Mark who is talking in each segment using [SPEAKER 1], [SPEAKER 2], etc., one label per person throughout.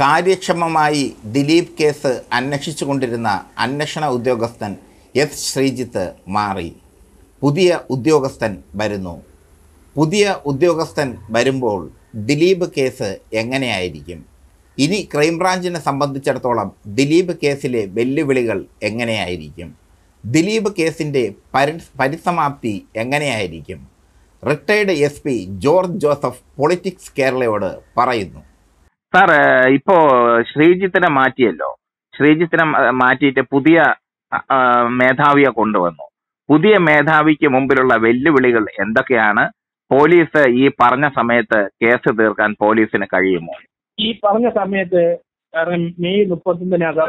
[SPEAKER 1] കാര്യക്ഷമമായി ദിലീപ് കേസ് അന്വേഷിച്ചുകൊണ്ടിരുന്ന അന്വേഷണ ഉദ്യോഗസ്ഥൻ എസ് ശ്രീജിത്ത് മാറി പുതിയ ഉദ്യോഗസ്ഥൻ വരുന്നു പുതിയ ഉദ്യോഗസ്ഥൻ വരുമ്പോൾ ദിലീപ് കേസ് എങ്ങനെയായിരിക്കും ഇനി ക്രൈംബ്രാഞ്ചിനെ സംബന്ധിച്ചിടത്തോളം ദിലീപ് കേസിലെ വെല്ലുവിളികൾ എങ്ങനെയായിരിക്കും ദിലീപ് കേസിൻ്റെ പരി പരിസമാപ്തി എങ്ങനെയായിരിക്കും retired S P George Joseph politics കേരളയോട് പറയുന്നു
[SPEAKER 2] സാർ ഏഹ് ഇപ്പോ ശ്രീജിത്തിനെ മാറ്റിയല്ലോ ശ്രീജിത്തിനെ മ- മാറ്റിയിട്ട് പുതിയ ആ, മേധാവിയെ കൊണ്ടുവന്നു പുതിയ മേധാവിക്ക് മുമ്പിലുള്ള വെല്ലുവിളികൾ എന്തൊക്കെയാണ് പോലീസ് ഈ പറഞ്ഞ സമയത്ത് കേസ് തീർക്കാൻ പോലീസിന് കഴിയുമോ
[SPEAKER 3] ഈ പറഞ്ഞ സമയത്ത് കാരണം മെയ് മുപ്പത്തൊന്നിനകം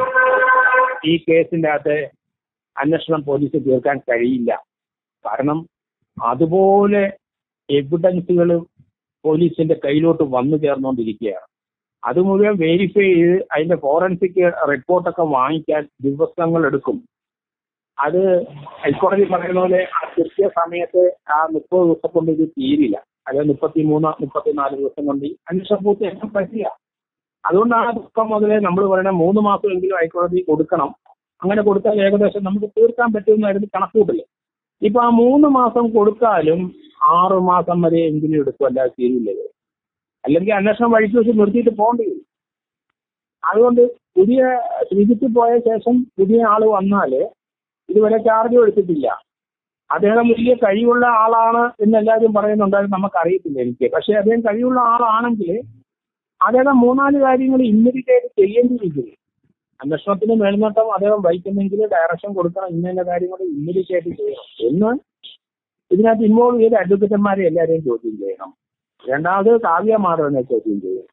[SPEAKER 3] ഈ കേസിന്റെ അകത്ത് അന്വേഷണം പോലീസ് തീർക്കാൻ കഴിയില്ല കാരണം അതുപോലെ എവിഡൻസുകൾ പോലീസിന്റെ കയ്യിലോട്ട് വന്നു ചേർന്നുകൊണ്ടിരിക്കുകയാണ് അത് മുഴുവൻ വെരിഫൈ ചെയ്ത് അതിന്റെ ഫോറൻസിക് റിപ്പോർട്ടൊക്കെ വാങ്ങിക്കാൻ ദിവസങ്ങൾ എടുക്കും അത് ഹൈക്കോടതി പറയുന്ന പോലെ ആ കൃത്യ സമയത്ത് ആ മുപ്പത് ദിവസം കൊണ്ട് ഇത് തീരില്ല അതായത് മുപ്പത്തി മൂന്ന് മുപ്പത്തിനാല് ദിവസം കൊണ്ട് ഈ അന്വേഷണം പൂർത്തിയാക്കാൻ പറ്റില്ല അതുകൊണ്ടാണ് ആ ദുഃഖം മുതലേ നമ്മൾ പറയുന്ന മൂന്ന് മാസമെങ്കിലും ഹൈക്കോടതി കൊടുക്കണം അങ്ങനെ കൊടുത്താൽ ഏകദേശം നമുക്ക് തീർക്കാൻ പറ്റുമെന്നായിരുന്നു കണക്കൂട്ടില്ല ഇപ്പൊ ആ മൂന്ന് മാസം കൊടുത്താലും ആറ് മാസം വരെ എങ്കിലും എടുക്കും അല്ലാതെ തീരില്ലത് അല്ലെങ്കിൽ അന്വേഷണം വഴിക്ക് വെച്ച് നിർത്തിയിട്ട് പോകേണ്ടി വരും അതുകൊണ്ട് പുതിയ ശ്രീജിത്ത് പോയ ശേഷം പുതിയ ആള് വന്നാല് ഇതുവരെ ചാർജ് എടുത്തിട്ടില്ല അദ്ദേഹം വലിയ കഴിവുള്ള ആളാണ് എന്ന് എല്ലാവരും പറയുന്നുണ്ടായിരുന്നു നമുക്കറിയത്തില്ല എനിക്ക് പക്ഷെ അദ്ദേഹം കഴിവുള്ള ആളാണെങ്കിൽ അദ്ദേഹം മൂന്നാല് കാര്യങ്ങൾ ഇമ്മീഡിയറ്റ് ചെയ്യേണ്ടിയിരിക്കുന്നു അന്വേഷണത്തിന് മേൽനോട്ടം അദ്ദേഹം വഹിക്കുന്നെങ്കിൽ ഡയറക്ഷൻ കൊടുക്കണം ഇന്ന ഇന്ന കാര്യങ്ങൾ ഇമ്മീഡിയറ്റ് ആയിട്ട് ചെയ്യണം ഒന്ന് ഇതിനകത്ത് ഇൻവോൾവ് ചെയ്ത അഡ്വക്കേറ്റന്മാരെ എല്ലാവരെയും ചോദ്യം ചെയ്യണം രണ്ടാമത് കാവ്യ മാധവനെ ചോദ്യം ചെയ്യണം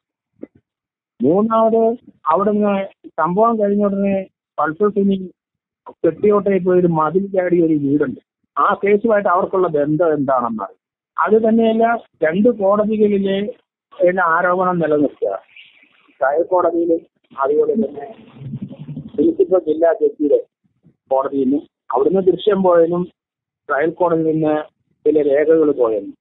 [SPEAKER 3] മൂന്നാമത് അവിടുന്ന് സംഭവം കഴിഞ്ഞ ഉടനെ പൾസർ സിനി കെട്ടിയോട്ടയിൽ പോയി ഒരു മതിൽ ചാടി ഒരു വീടുണ്ട് ആ കേസുമായിട്ട് അവർക്കുള്ള ബന്ധം എന്താണെന്നാണ് അത് തന്നെയല്ല രണ്ട് കോടതികളിലെ ഇതിന്റെ ആരോപണം നിലനിർത്തുക ട്രയൽ കോടതിയിൽ അതുപോലെ തന്നെ പ്രിൻസിപ്പൽ ജില്ലാ ജഡ്ജിയുടെ കോടതിയിൽ നിന്നും അവിടുന്ന് ദൃശ്യം പോയതിനും ട്രയൽ കോടതിയിൽ നിന്ന് ചില രേഖകൾ പോയതിനും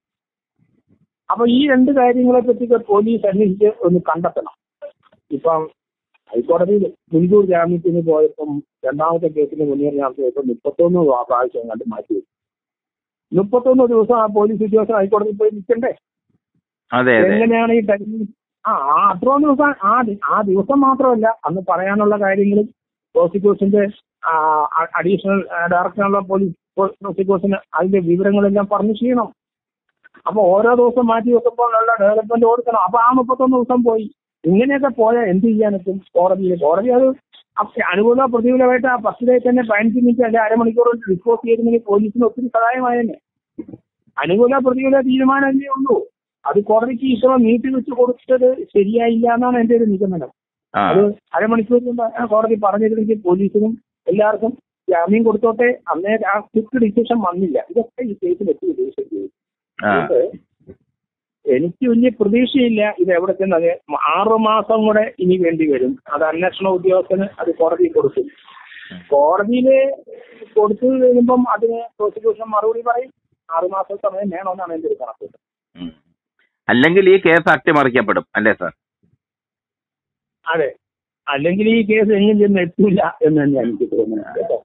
[SPEAKER 3] അപ്പൊ ഈ രണ്ട് കാര്യങ്ങളെ പറ്റിയൊക്കെ പോലീസ് അന്വേഷിച്ച് ഒന്ന് കണ്ടെത്തണം ഇപ്പം ഹൈക്കോടതിയിൽ മുൻകൂർ ജാമ്യത്തിന് പോയപ്പം രണ്ടാമത്തെ കേസിന് മുന്നേ ഞാൻ പോയപ്പോൾ മുപ്പത്തൊന്ന് പ്രാവശ്യം കണ്ട് മാറ്റി വെച്ചു മുപ്പത്തൊന്ന് ദിവസം ആ പോലീസ് ഉദ്യോഗസ്ഥർ ഹൈക്കോടതിയിൽ പോയി നിൽക്കണ്ടേ
[SPEAKER 2] അതെ അതെ
[SPEAKER 3] എങ്ങനെയാണ് ഈ ടൈം ആ ആ അത്രയും ദിവസം ആ ദി- ആ ദിവസം മാത്രമല്ല അന്ന് പറയാനുള്ള കാര്യങ്ങളും പ്രോസിക്യൂഷന്റെ അഡീഷണൽ ഡയറക്ടറുള്ള പോലീസ് പ്രോസിക്യൂഷന് അതിന്റെ വിവരങ്ങളെല്ലാം പറഞ്ഞു ചെയ്യണം അപ്പൊ ഓരോ ദിവസം മാറ്റി വെക്കുമ്പോഴുള്ള ഡെവലപ്മെന്റ് കൊടുക്കണം അപ്പൊ ആ മുപ്പത്തൊന്ന് ദിവസം പോയി ഇങ്ങനെയൊക്കെ പോയാൽ എന്ത് ചെയ്യാനൊക്കും കോടതിയിൽ കോടതി അത് അപ്പ- അനുകൂല പ്രതികൂലമായിട്ട് ആ ഫസ്റ്റ് ഡേ തന്നെ പതിനഞ്ച് മിനിറ്റ് അല്ലെ അരമണിക്കൂർ കൊണ്ട് ഡിസ്പോസ് ചെയ്തിരുന്നെങ്കിൽ പോലീസിന് ഒത്തിരി സഹായമായേനെ അനുകൂല പ്രതികൂല തീരുമാനമല്ലേ ഉള്ളൂ അത് കോടതിക്ക് ഇത്ര നീട്ടി വെച്ച് കൊടുത്തത് ശരിയായില്ല എന്നാണ് എന്റെ ഒരു നിഗമനം
[SPEAKER 2] ആ
[SPEAKER 3] അത് അരമണിക്കൂർ കൊണ്ട് ആ കോടതി പറഞ്ഞിരുന്നെങ്കിൽ പോലീസിനും എല്ലാവർക്കും ജാമ്യം കൊടുത്തോട്ടെ അന്നേ ആ ക്വിക്ക് ഡിസിഷൻ വന്നില്ല ഇതൊക്കെ ഈ കേസിൽ എത്തി ഡിസിഷൻ ചെയ്തു
[SPEAKER 2] ആ
[SPEAKER 3] അതുകൊണ്ട് എനിക്ക് വലിയ പ്രതീക്ഷയില്ല ഇത് എവിടെ ചെന്നത് ആറു മാസം കൂടെ ഇനി വേണ്ടി വരും അത് അന്വേഷണ ഉദ്യോഗസ്ഥന് അത് കോടതി കൊടുക്കും കോടതിയില് കൊടുത്തു കഴിയുമ്പം അതിന് പ്രോസിക്യൂഷൻ മറുപടി പറയും ആറു മാസം സമയം വേണമെന്നാണ് എന്റെ ഒരു കണക്ക്
[SPEAKER 2] ഉം. അല്ലെങ്കിൽ ഈ കേസ് അട്ടിമറിക്കപ്പെടും അല്ലേ സാർ
[SPEAKER 3] അതെ അല്ലെങ്കിൽ ഈ കേസ് എങ്ങും ചെന്ന് എത്തില്ല എന്ന് തന്നെയാണ് എനിക്ക് തോന്നുന്നത് കേട്ടോ